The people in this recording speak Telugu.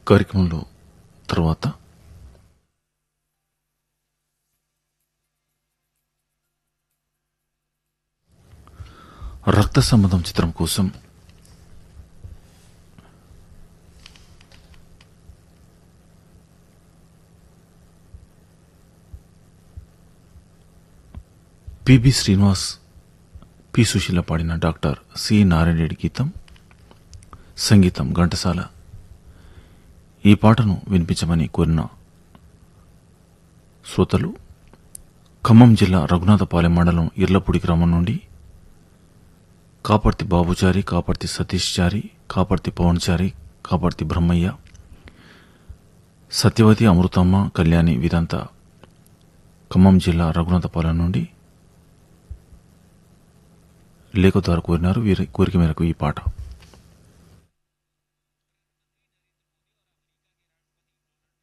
కార్యక్రమంలో తర్వాత రక్త సంబంధం చిత్రం కోసం పిబి శ్రీనివాస్ పి సుశీల పాడిన డాక్టర్ సి నారాయణ రెడ్డి గీతం సంగీతం ఘంటసాల ఈ పాటను వినిపించమని కోరిన శ్రోతలు ఖమ్మం జిల్లా రఘునాథపాలెం మండలం ఇర్లపూడి గ్రామం నుండి కాపర్తి బాబుచారి కాపర్తి సతీష్ చారి కాపర్తి పవన్చారి కాపర్తి బ్రహ్మయ్య సత్యవతి అమృతమ్మ కళ్యాణి వీరంతా ఖమ్మం జిల్లా రఘునాథపాలెం నుండి లేఖ ద్వారా కోరినారు వీరి కోరిక మేరకు ఈ పాట